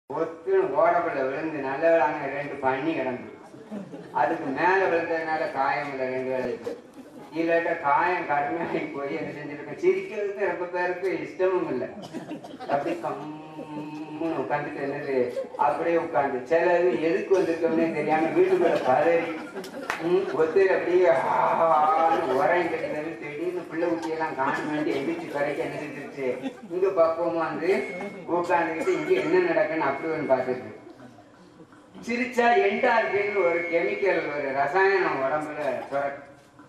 ஒத்துன்னு ஓடப்பட விழுந்து நல்ல வேளாங்க ரெண்டு பண்ணி கிடந்து அதுக்கு மேல விழுந்ததுனால காயம் இல்லை ரெண்டு வேலைக்கு இல்லாட்ட காயம் கடுமையாகி போய் என்ன செஞ்சிருக்கேன் சிரிக்கிறதுக்கு ரொம்ப பேருக்கு இஷ்டமும் இல்லை அப்படி கம்முன்னு உட்காந்துட்டு என்னது அப்படியே உட்காந்து சிலது எதுக்கு வந்திருக்கோம்னே தெரியாம வீட்டுக்குள்ள பதறி ம், ஒத்துரு அப்படியே ஆன்னு உரையும் கட்டினது திடீர்னு பிள்ளை குட்டியெல்லாம் காண வேண்டி எதிர்த்து கரைக்க என்ன செஞ்சிருச்சு இங்க பக்குவமா வந்து உட்காந்துக்கிட்டு இங்க என்ன நடக்குன்னு அப்படி ஒன்று பார்த்துட்டு சிரிச்சா என்டார்பின்னு ஒரு கெமிக்கல் ஒரு ரசாயனம் உடம்புல சுரக்கும்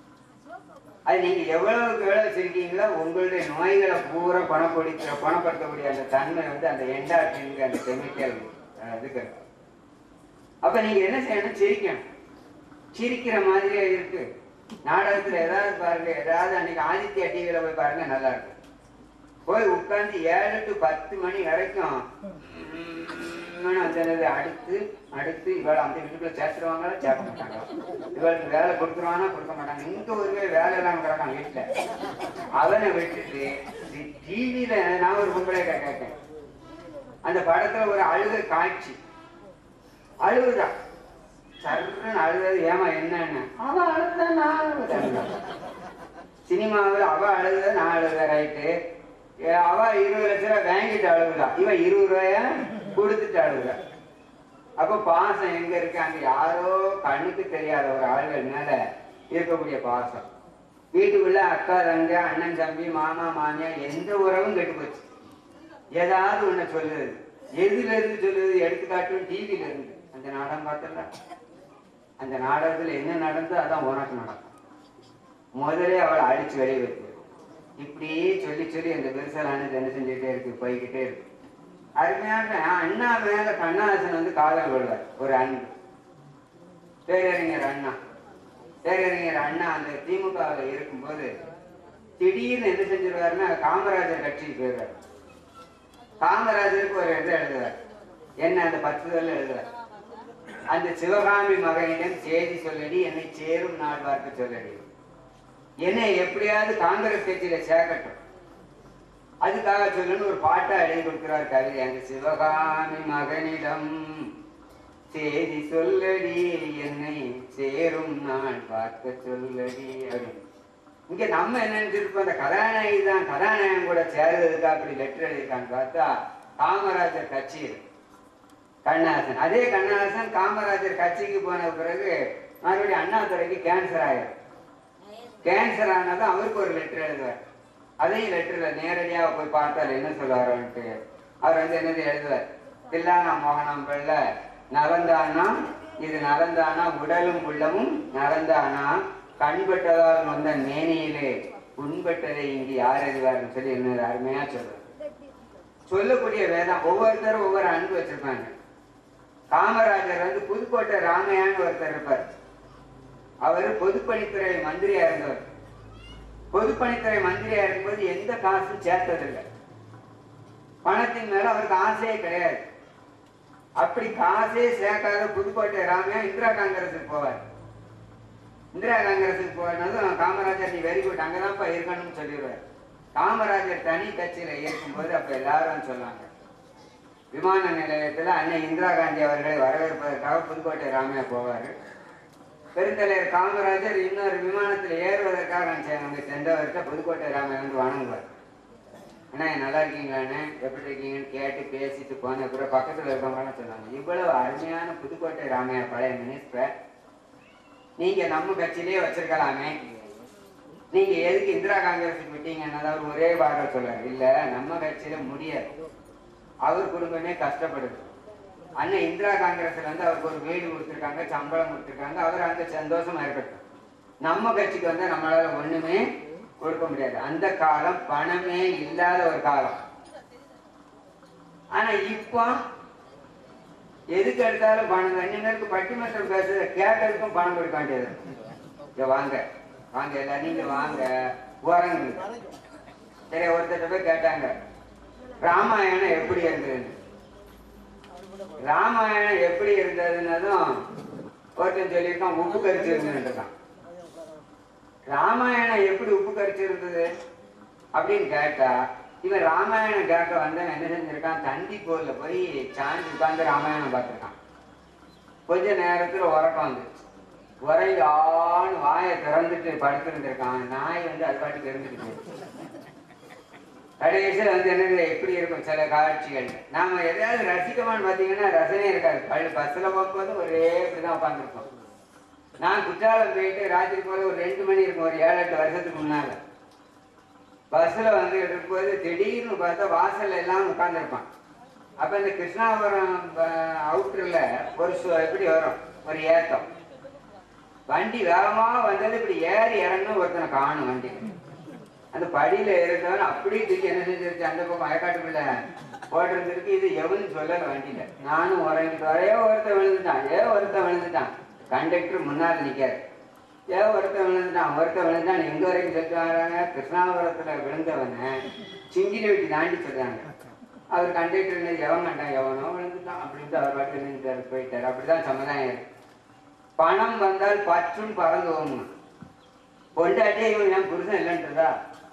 அது நீங்க எவ்வளவுக்கு எவ்வளவு சிரிக்கீங்களோ உங்களுடைய நோய்களை பூரா குணப்படுத்த குணப்படுத்தக்கூடிய அந்த தன்மை வந்து அந்த என்டார்பின் அந்த கெமிக்கல் இதுக்கு இருக்கு. அப்ப நீங்க என்ன செய்யணும் சிரிக்கணும் சிரிக்கிற மாதிரியே இருக்கு நாடகத்துல ஏதாவது பாருங்க ஏதாவது அன்னைக்கு ஆதித்ய டிவியில போய் பாருங்க நல்லா இருக்கு போய் உட்கார்ந்து ஏழு டு பத்து மணி வரைக்கும் உம்னு அந்த என்னது அடுத்து அடுத்து இவளை அந்த வீட்டுக்குள்ள சேர்த்துருவாங்களா சேர்க்க மாட்டாங்களா இவளுக்கு வேலை கொடுத்துருவானா கொடுக்க மாட்டாங்க இங்க ஒரு பேர் வேலை இல்லாம கிடக்கான் வீட்டுல அவனை விட்டுட்டு டிவியில நான் ஒரு பொம்பளை கேட்டேன் அந்த படத்துல ஒரு அழுக காட்சி அழுகுதான் சர்ன்னு அழுதது ஏமா என்னன்னு அவ அழுத நான் அழுதேன் சினிமாவில் அவ அழுத நான் அழுத ரைட்டு அவ இருபது லட்ச ரூபாய் வாங்கிட்டு அழுகுதா இவன் இருபது ரூபாய கொடுத்துட்டு அழுகுதா அப்ப பாசம் எங்க இருக்கு அங்க யாரோ கண்ணுக்கு தெரியாத ஒரு ஆள்கள் மேல இருக்கக்கூடிய பாசம் வீட்டுக்குள்ள அக்கா தங்க அண்ணன் தம்பி மாமா மாமியா எந்த உறவும் கெட்டு போச்சு ஏதாவது ஒண்ணு சொல்லுது எதுல இருந்து சொல்லுது எடுத்துக்காட்டும் டிவில இருந்து அந்த நாடகம் பார்த்தல அந்த நாடகத்துல என்ன நடந்தோ அதான் உனக்கு நடக்கும் முதலே அவளை அடிச்சு வெளியே வைத்து இப்படியே சொல்லி சொல்லி அந்த பெருசலானது என்ன செஞ்சுட்டே இருக்கு போய்கிட்டே இருக்கு அருமையான அண்ணா மேல கண்ணாசன் வந்து காதல் கொள்வார் ஒரு அன்பு பேரறிஞர் அண்ணா பேரறிஞர் அண்ணா அந்த திமுகவில் இருக்கும்போது திடீர்னு என்ன செஞ்சிருவாருன்னா காமராஜர் கட்சிக்கு போயிடுவார் காமராஜருக்கு ஒரு இது எழுதுவார் என்ன அந்த பத்து இதழில் எழுதுவார் அந்த சிவகாமி மகனிடம் செய்தி சொல்லடி என்னை சேரும் நாள் பார்க்க சொல்லடி என்னை எப்படியாவது காங்கிரஸ் கட்சியில சேர்க்கட்டும் அதுக்காக சொல்லுன்னு ஒரு பாட்டை எழுதி கொடுக்கிறார் கவிதை அந்த சிவகாமி மகனிடம் செய்தி சொல்லடி என்னை சேரும் நாள் பார்க்க சொல்லடி அப்படின்னு இங்க நம்ம என்ன நினைச்சிருப்போம் அந்த கதாநாயகி தான் கதாநாயகன் கூட சேருவதுக்கு அப்படி லெட்டர் எழுதியிருக்கான்னு பார்த்தா காமராஜர் கட்சி இருக்கு. கண்ணாசன் அதே கண்ணாசன் காமராஜர் கட்சிக்கு போன பிறகு மறுபடியும் அண்ணாதுரைக்கு கேன்சர் ஆயிரும் கேன்சர் ஆனதும் அவருக்கு ஒரு லெட்டர் எழுதுவார் அதையும் லெட்டர்ல நேரடியாக போய் பார்த்தால் என்ன சொல்லுவாருன்ட்டு அவர் வந்து என்னது எழுதுவார் தில்லானா மோகனம் பிள்ளை நலந்தானா இது நலந்தானா உடலும் உள்ளமும் நலந்தானா கண்பட்டதால் வந்த மேனியிலே புண்பட்டதை இங்கு யார் அறிவார்னு சொல்லி என்ன அருமையா சொல்றார் சொல்லக்கூடிய வேதம் ஒவ்வொருத்தரும் ஒவ்வொரு அன்பு வச்சிருப்பாங்க காமராஜர் வந்து புதுக்கோட்டை ராமையான்னு ஒருத்தர் இருப்பார் அவர் பொதுப்பணித்துறை மந்திரியா இருந்தவர் பொதுப்பணித்துறை மந்திரியா இருக்கும்போது எந்த காசும் சேர்த்ததில்லை பணத்தின் மேல அவருக்கு ஆசையே கிடையாது அப்படி காசே சேர்க்காத புதுக்கோட்டை ராமையா இந்திரா காங்கிரஸுக்கு போவார் இந்திரா காங்கிரஸுக்கு போனதும் காமராஜர் நீ வெரி குட் அங்கதான்ப்பா இருக்கணும்னு சொல்லிடுவார் காமராஜர் தனி கட்சியில இருக்கும்போது அப்ப எல்லாரும் சொன்னாங்க விமான நிலையத்துல அன்னை இந்திரா காந்தி அவர்களை வரவேற்பதற்காக புதுக்கோட்டை ராமையா போவாரு பெருந்தலைவர் காமராஜர் இன்னொரு விமானத்தில் ஏறுவதற்காக நான் செ- அங்க சென்றவர்கிட்ட புதுக்கோட்டை ராமையா வந்து வணங்குவார் அண்ணா நல்லா இருக்கீங்களாண்ணே எப்படி இருக்கீங்கன்னு கேட்டு பேசிட்டு போன பிறகு பக்கத்துல இருக்கவங்களாம் சொன்னாங்க இவ்வளவு அருமையான புதுக்கோட்டை ராமையா பழைய மினிஸ்டர் நீங்க நம்ம கட்சியிலேயே வச்சிருக்கலாமே நீங்க எதுக்கு இந்திரா காங்கிரஸுக்கு விட்டீங்கன்னு அவர் ஒரே வார சொல்றாரு இல்ல நம்ம கட்சியில முடியாது அவர் குடும்பமே கஷ்டப்படுது அண்ணன் இந்திரா காங்கிரஸ்ல வந்து அவருக்கு ஒரு வீடு கொடுத்துருக்காங்க சம்பளம் கொடுத்துருக்காங்க அவர் அங்க சந்தோஷமா இருக்கட்டும் நம்ம கட்சிக்கு வந்து நம்மளால ஒண்ணுமே கொடுக்க முடியாது அந்த காலம் பணமே இல்லாத ஒரு காலம் ஆனா இப்போ எதுக்கு எடுத்தாலும் பணம் அஞ்சு நேரத்துக்கு பட்டிமன்றம் பேசுறத கேட்டதுக்கும் பணம் கொடுக்க வேண்டியது இங்க வாங்க வாங்க எல்லாரும் நீங்க வாங்க உறங்கு சரி ஒருத்தர் போய் கேட்டாங்க ராமாயணம் எப்படி இருந்தது ராமாயணம் எப்படி இருந்ததுன்னதும் ஒருத்தன் சொல்லியிருக்கான் உப்பு கரிச்சு இருந்துட்டான் ராமாயணம் எப்படி உப்பு கரிச்சு இருந்தது அப்படின்னு கேட்டா இவன் ராமாயணம் கேட்க வந்தவன் என்ன செஞ்சிருக்கான் தந்தி போர்ல போய் சாஞ்சி உட்கார்ந்து ராமாயணம் பார்த்திருக்கான் கொஞ்ச நேரத்துல உறக்கம் வந்துச்சு உறங்கி ஆண் வாயை திறந்துட்டு படுத்திருந்திருக்கான் நாய் வந்து அது பாட்டுக்கு இருந்துட்டு கடைசியில் வந்து என்னது எப்படி இருக்கும் சில காட்சிகள் நாம எதையாவது ரசிக்கமான்னு பார்த்தீங்கன்னா ரசனையே இருக்காது பள்ளி பஸ்ஸில் போகும்போது ஒரே இப்படி தான் உட்காந்துருப்போம் நான் குற்றாலம் போயிட்டு ராத்திரி போல ஒரு ரெண்டு மணி இருக்கும் ஒரு ஏழு எட்டு வருஷத்துக்கு முன்னால பஸ்ஸில் வந்து இருக்கும்போது திடீர்னு பார்த்தா வாசல்ல எல்லாம் உட்காந்துருப்பான் அப்போ இந்த கிருஷ்ணாபுரம் அவுட்டரில் ஒரு சு- எப்படி வரும் ஒரு ஏத்தம் வண்டி வேகமா வந்தது இப்படி ஏறி இறங்கணும் ஒருத்தனை காணும் வண்டி அந்த படியில இருந்தவன் அப்படியே தூக்கி என்ன செஞ்சிருச்சு அந்த பக்கம் வயக்காட்டுக்குள்ள போட்டிருந்திருக்கு இது எவனும் சொல்லல வண்டியில நானும் உறங்கிட்டு வரே ஒருத்தன் விழுந்துட்டான் ஏ ஒருத்தன் விழுந்துட்டான் கண்டக்டர் முன்னால் நிக்காரு ஏ ஒருத்தன் விழுந்துட்டான் ஒருத்தன் விழுந்துட்டான் எங்க வரைக்கும் சொல்லிட்டு வராங்க கிருஷ்ணாபுரத்துல விழுந்தவனை சிங்கிரி வெட்டி தாண்டி சொல்றாங்க அவர் கண்டக்டர் என்ன எவன் கண்டான் எவனோ விழுந்துட்டான் அப்படின்ட்டு அவர் பாட்டு நின்றுட்டாரு போயிட்டாரு அப்படிதான் சமுதாயம் இருக்கு பணம் வந்தால் பற்றும் பறந்து போகணும் பொண்டாட்டியே இவன் என் புருஷன் இல்லைன்றதா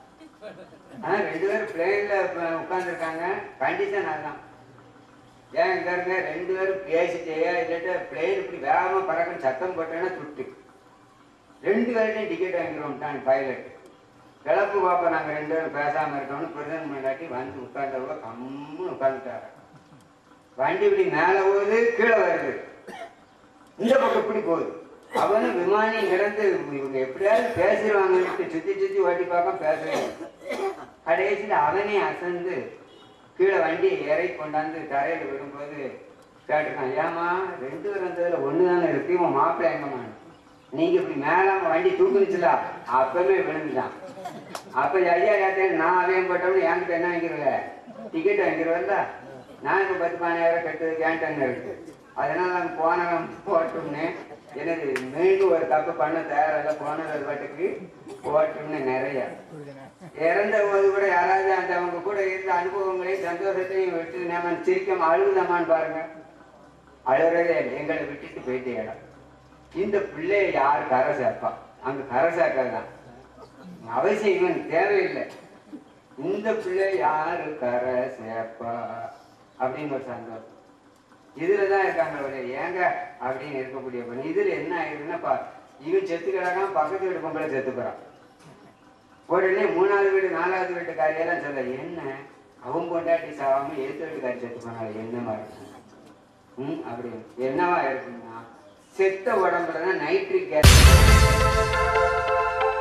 ஆனா ரெண்டு பேரும் பிளேன்ல உட்காந்துருக்காங்க கண்டிஷன் அதுதான் ஏன் இங்க இருங்க ரெண்டு பேரும் பேசிட்டே இல்லாட்ட பிளேன் இப்படி வேகமா பறக்கும் சத்தம் போட்டேன்னா துட்டு ரெண்டு பேர்ட்டையும் டிக்கெட் வாங்கிடுவோம்ட்டான் பைலட் கிளப்பு பார்ப்போம் நாங்க ரெண்டு பேரும் பேசாம இருக்கோம்னு புருஷன் முன்னாடி வந்து உட்கார்ந்தவங்க கம்முன்னு உட்காந்துட்டாரு வண்டி இப்படி மேல போகுது கீழே வருது இந்த பக்கம் இப்படி போகுது அவனும் விமானி கிடந்து இவங்க எப்படியாவது பேசிடுவாங்கன்னு சுத்தி சுத்தி ஓட்டி பார்க்க பேசவே கடைசியில் அவனே அசந்து கீழே வண்டி இறை கொண்டாந்து தரையில விடும்போது கேட்டிருக்கான் ஏமா ரெண்டு பேர் வந்ததுல ஒண்ணு தானே இருக்கு இவன் மாப்பிள்ளை எங்கம்மா நீங்க இப்படி மேலாம வண்டி தூக்குனுச்சுல அப்பவே விழுந்துட்டான் அப்ப ஐயா யாத்தேன் நான் அதையும் போட்டோம்னு என்கிட்ட என்ன வாங்கிருவ டிக்கெட் வாங்கிருவல்ல நான் இப்ப பத்து பதினாயிரம் கட்டுறது கேன்டன் இருக்கு அதனால நான் போனவன் போட்டோம்னு எனது மீண்டும் ஒரு தப்பு பண்ண தயாரில்ல போனது ஒரு பாட்டுக்கு போட்டோம்னு நிறைய இறந்த போது கூட யாராவது அந்த அவங்க கூட இருந்த அனுபவங்களையும் சந்தோஷத்தையும் விட்டு நம்ம சிரிக்காம அழுகுதாமான்னு பாருங்க அழுகிறதே இல்லை எங்களை விட்டுட்டு போயிட்டே இடம் இந்த பிள்ளைய யார் கரை சேர்ப்பா அங்க கரை சேர்க்கறதுதான் அவசியம் இவன் தேவையில்லை இந்த பிள்ளை யாரு கரை சேர்ப்பா அப்படின்னு ஒரு சந்தோஷம் இதுலதான் இருக்காங்க அவரு ஏங்க அப்படின்னு இருக்கக்கூடிய பொண்ணு இதுல என்ன ஆயிடுதுன்னா பா இவன் செத்து கிடக்காம பக்கத்து வீடு பொம்பளை செத்து போறான் உடனே மூணாவது வீடு நாலாவது வீட்டுக்காரியெல்லாம் சொல்ல என்ன அவன் பொண்டாட்டி சாவாம எழுத்து வீட்டுக்காரி செத்து போனாலும் என்னமா இருக்கும் ம் அப்படி என்னவா இருக்குன்னா செத்த உடம்புல தான் நைட்ரிக் கேஸ்